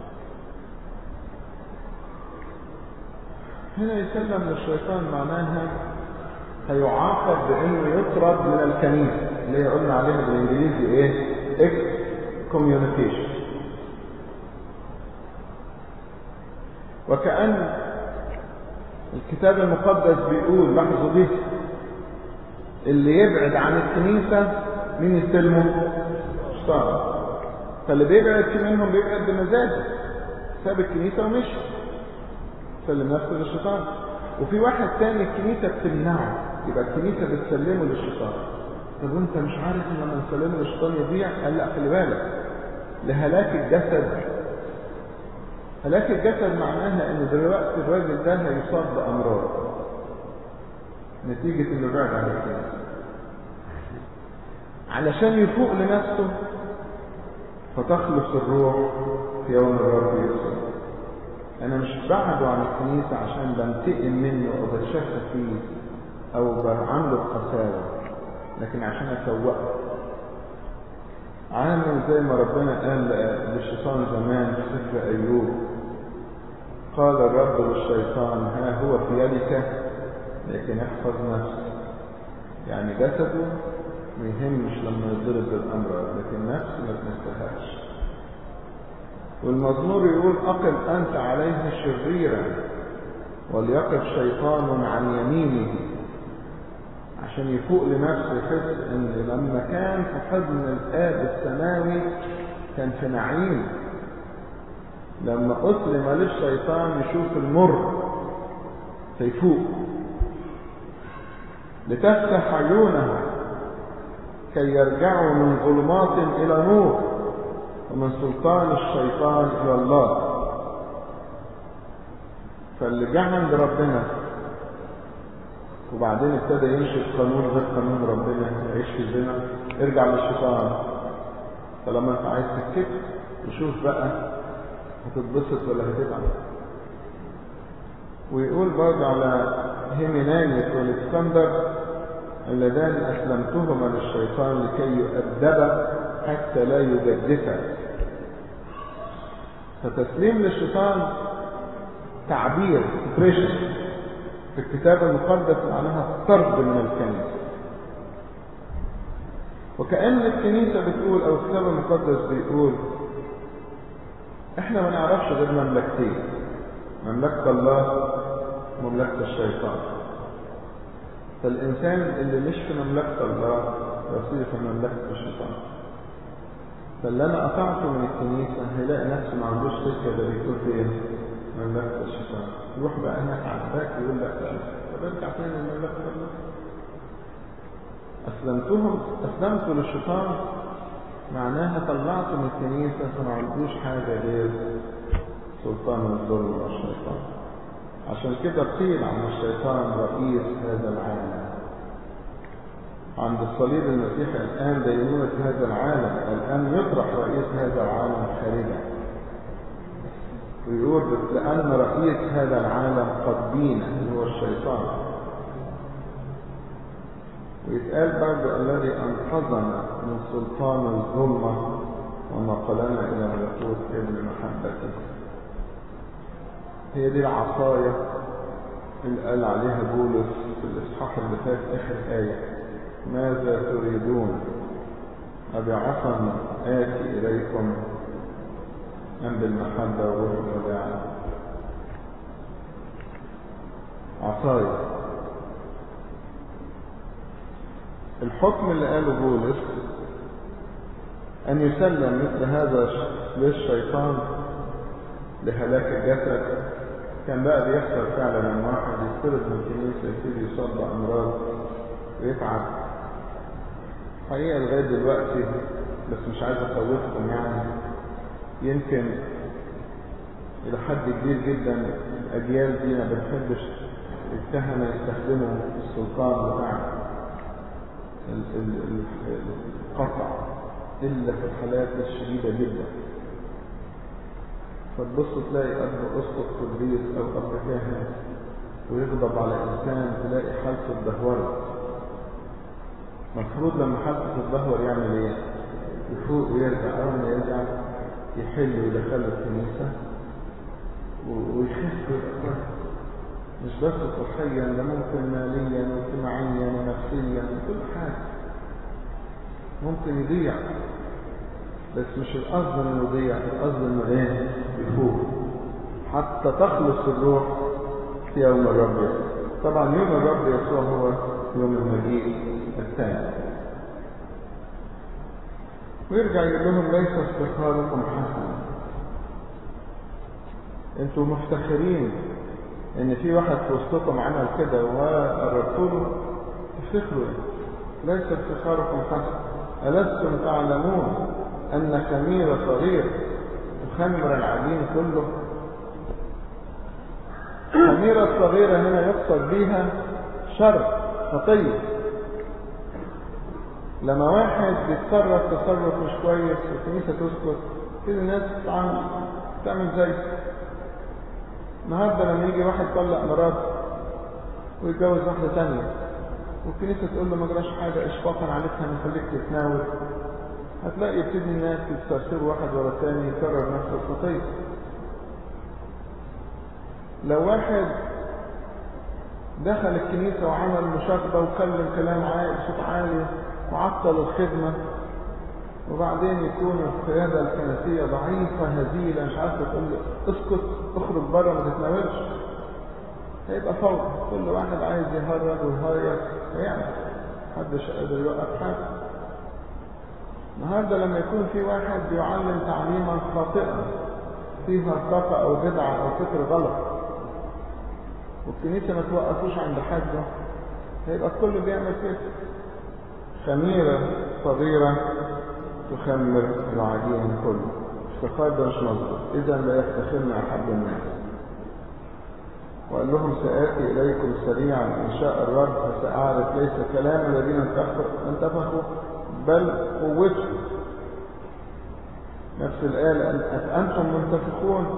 هنا يسلم للشيطان معناها هيعاقب بانه يطرد من الكنيسه اللي هي قلنا عليها بالانجليزي ايه اكس كوميونيكيشن وكأن الكتاب المقدس بيقول لاحظوا دي اللي يبعد عن الكنيسة مين يستلمه؟ الشيطان فاللي بيبعد في منهم بيبعد بمزاجه ساب الكنيسة ومشي سلم نفسه للشيطان وفي واحد تاني الكنيسة بتمنعه يبقى الكنيسة بتسلمه للشيطان طب وانت مش عارف ان لما نسلمه للشيطان يضيع قال لا خلي بالك لهلاك الجسد هلاك الجسد معناها ان دلوقتي الراجل ده هيصاب بامراض نتيجة انه بعد عن الكنيسة علشان يفوق لنفسه فتخلص الروح في يوم الرب يسوع انا مش بعده عن الكنيسة عشان بنتقم منه او بتشفى فيه او بعمله بقساوة لكن عشان اسوقه عامل زي ما ربنا قال للشيطان زمان في سفر ايوب قال الرب للشيطان ها هو في يدك لكن احفظ نفسك يعني جسده ما يهمش لما يضرب بالامراض لكن نفسه ما تنساهاش والمزمور يقول أقم أنت عليه شريرا وليقف شيطان عن يمينه عشان يفوق لنفسه يحس ان لما كان في حضن الآب السماوي كان في نعيم لما أسلم للشيطان يشوف المر فيفوق لتفتح عيونهم كي يرجعوا من ظلمات إلى نور ومن سلطان الشيطان إلى الله فاللي جه عند ربنا وبعدين ابتدى يمشي في قانون غير قانون ربنا يعيش في الزنا ارجع للشيطان طالما انت عايز تتكت وشوف بقى هتتبسط ولا هتتعب ويقول برضه على هيمينانيس والاسكندر اللذان اسلمتهما للشيطان لكي يؤدب حتى لا يجدفا فتسليم للشيطان تعبير بريشر في الكتاب المقدس معناها طرد من الكنيسة وكأن الكنيسة بتقول أو الكتاب المقدس بيقول احنا ما نعرفش غير مملكتين مملكة الله ومملكة الشيطان فالإنسان اللي مش في مملكة الله يصير في مملكة الشيطان فاللي أنا قطعته من الكنيسة هيلاقي نفسه ما عندوش سكة ده بيقول فين مملكة الشيطان يروح بقى هناك على الباك يقول لا طب ارجع تاني لمملكة الله أسلمتهم أسلمت للشيطان معناها طلعته من الكنيسة فما عندوش حاجة غير سلطان الظلم والشيطان عشان كده قيل عن الشيطان رئيس هذا العالم عند الصليب المسيحي الآن دينونة هذا العالم الآن يطرح رئيس هذا العالم خارجا ويقول لأن رئيس هذا العالم قد دين هو الشيطان ويتقال برضه الذي أنقذنا من سلطان الظلمة ونقلنا إلى ملكوت ابن محبته هي دي العصاية اللي قال عليها بولس في الإصحاح اللي فات آخر آية ماذا تريدون أبعثا آتي إليكم أم بالمحبة وروح الوداع عصاية الحكم اللي قاله بولس أن يسلم مثل هذا للشيطان لهلاك الجسد كان بقى بيحصل فعلا لما واحد يطرد من الكنيسة يبتدي يصاب بأمراض ويتعب حقيقة لغاية دلوقتي بس مش عايز أخوفكم يعني يمكن إلى حد كبير جدا الأجيال دي ما بنحبش الكهنة يستخدموا السلطان بتاع القطع إلا في الحالات الشديدة جدا فتبص تلاقي أب أسقط قديس أو أب كاهن ويغضب على إنسان تلاقي حالته اتدهورت المفروض لما حالته تتدهور يعمل إيه؟ يفوق ويرجع أول ما يرجع يحل ويدخله الكنيسة ويخف ويبقى مش بس صحيا ده ممكن ماليا واجتماعيا ونفسيا وكل حاجة ممكن يضيع بس مش القصد انه يضيع القصد انه ايه يفوق حتى تخلص الروح في يوم الرب يسوع طبعا يوم الرب يسوع هو يوم المجيء الثاني ويرجع يقول لهم ليس افتخاركم حسنا انتوا مفتخرين ان في واحد في وسطكم عمل كده وقربتوا له تفتخروا ليس افتخاركم حسن ألستم تعلمون أن خميرة صغير تخمر العجين كله خميرة الصغيرة هنا يقصد بها شر خطية لما واحد بيتصرف تصرف مش كويس والكنيسة تسكت كده الناس تعمل زي النهارده لما يجي واحد يطلق مراته ويتجوز واحدة تانية والكنيسة تقول له ما جراش حاجة إشفاقا عليك هنخليك تتناول هتلاقي يبتدي الناس يسترسلوا واحد ورا الثاني يكرر نفس الخطية لو واحد دخل الكنيسة وعمل مشاغبة وكلم كلام عالي صوت عالي وعطل الخدمة وبعدين يكون القيادة الكنسية ضعيفة هزيلة مش عارفة تقول له اسكت اخرج بره ما تتناولش هيبقى فوضى كل واحد عايز يهرج ويهيص هيعمل محدش قادر يوقف حاجة النهارده لما يكون في واحد بيعلم تعليما خاطئا فيه هرطقة أو بدعة أو فكر غلط والكنيسة ما توقفوش عند حده هيبقى الكل بيعمل كده خميرة صغيرة تخمر العجين كله افتخار ده مش مظبوط إذا لا يفتخرنا أحد الناس وقال لهم سآتي إليكم سريعا إن شاء الرب فسأعرف ليس كلام الذين انتفخوا بل قوته نفس الآية لأن أنتم منتفخون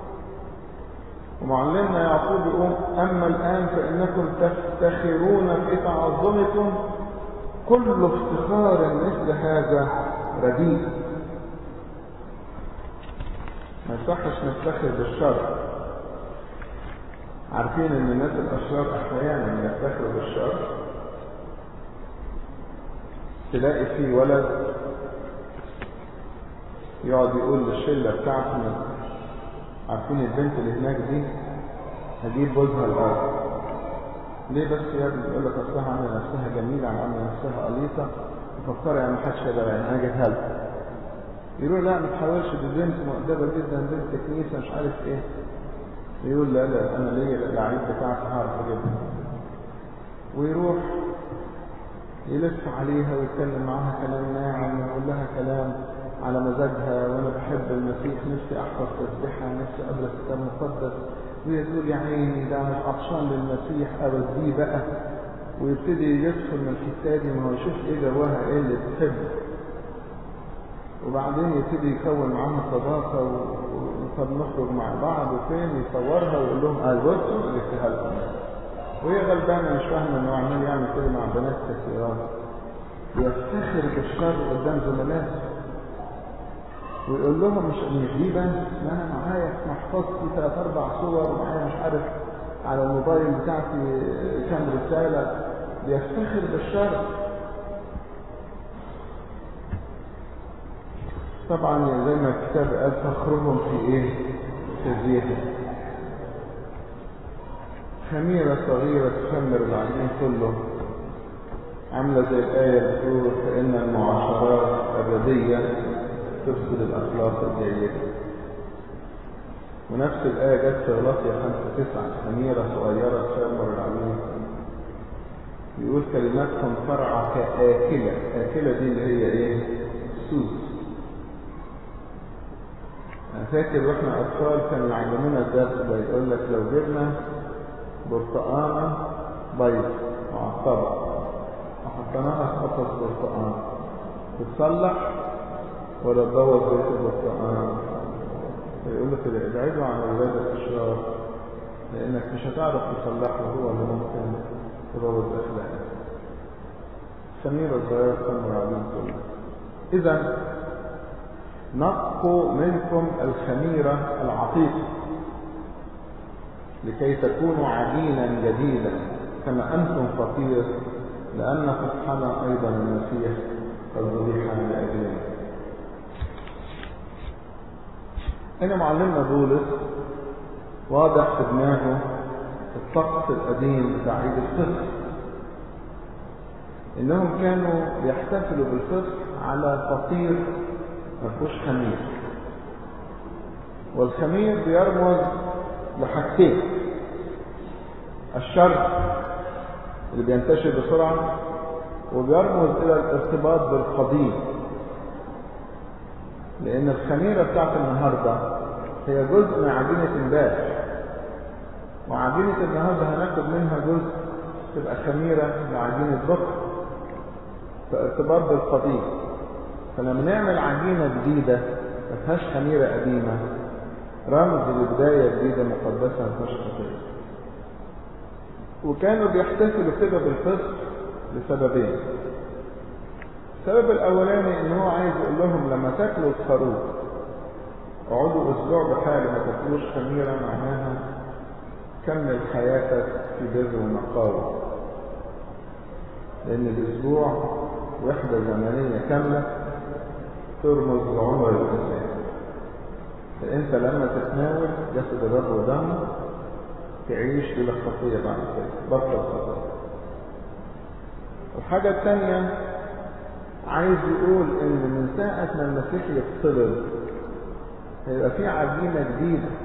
ومعلمنا يعقوب يقول أما الآن فإنكم تفتخرون في تعظمكم كل افتخار مثل هذا رديء ما يصحش نفتخر بالشر عارفين ان الناس الاشرار احيانا يفتخروا بالشر تلاقي في ولد يقعد يقول للشله بتاعته عارفين البنت اللي هناك دي هجيب جوزها الارض ليه بس يا ابني يقول لك اصلها عامله نفسها جميله عامله نفسها قليصه مفكره يعني محدش يقدر يعني انا جيتها لها يقول لا ما تحاولش دي بنت مؤدبه جدا بنت كنيسه مش عارف ايه يقول لا لا انا ليا اللعيب بتاعتي هعرف اجيبها ويروح يلف عليها ويتكلم معاها كلام ناعم ويقول لها كلام على مزاجها وانا بحب المسيح نفسي احفظ تسبيحها نفسي اقرا كتاب مقدس وهي تقول يا عيني ده مش عطشان للمسيح اوديه بقى ويبتدي يدخل من الحته دي ما هو يشوف ايه جواها ايه اللي تحبه وبعدين يبتدي يكون معاها صداقه و... طب نخرج مع بعض وفين يصورها ويقول لهم اه بصوا اللي فيها لكم وهي غلبانه مش فاهمه انه عمال يعمل كده مع بنات كثيرات يفتخر بالشر قدام زملائه ويقول لهم مش مش دي بس ما انا معايا في محفظتي ثلاث اربع صور ومعايا مش عارف على الموبايل بتاعتي كام رساله بيفتخر بالشر طبعا زي ما الكتاب قال فخرهم في ايه في زيته خميرة صغيرة تخمر العجين كله عاملة زي الآية اللي بتقول فإن المعاشرات أبدية تفسد الأخلاق الجيدة ونفس الآية جت في غلاطيا خمسة تسعة خميرة صغيرة تخمر العجين يقول كلماتهم فرع كآكلة آكلة دي اللي هي إيه؟ سوس أنا فاكر واحنا أطفال كانوا يعلمونا الدرس ده يقول لك لو جبنا برتقانة بيض معطبة وحطيناها في قفص برتقان تتصلح ولا تبوظ بيت البرتقان يقول لك ابعدوا عن اولاد الاشرار لانك مش هتعرف تصلحه هو اللي ممكن تبوظ اخلاقك سميرة صغيرة تمر عليهم كله اذا نقوا منكم الخميرة العتيقة لكي تكونوا عجينا جديدا كما أنتم فقير لأن فتحنا أيضا المسيح قد ذبح لأجلنا هنا معلمنا بولس واضح في دماغه الطقس القديم بتاع عيد الفطر انهم كانوا بيحتفلوا بالفطر على فطير ما فيهوش خمير والخمير بيرمز لحاجتين الشر اللي بينتشر بسرعة وبيرمز إلى الارتباط بالقديم لأن الخميرة بتاعت النهاردة هي جزء من عجينة امبارح وعجينة النهاردة هناخد منها جزء تبقى خميرة لعجينة بكرة فارتباط بالقديم فلما نعمل عجينة جديدة ما فيهاش خميرة قديمة رمز لبداية جديدة مقدسة ما فيهاش خطية وكانوا بيحتفلوا كده بالفطر لسببين السبب الاولاني ان هو عايز يقول لهم لما تاكلوا الخروف اقعدوا اسبوع بحاله ما تاكلوش خميره معناها كمل حياتك في بر ونقاوه لان الاسبوع وحده زمنيه كامله ترمز لعمر الانسان فانت لما تتناول جسد الرب ودمه تعيش بلا خطيه بعد كده بطل خطيه الحاجه الثانيه عايز يقول ان من ساعة ما المسيح يتصلب هيبقى في عجينة جديدة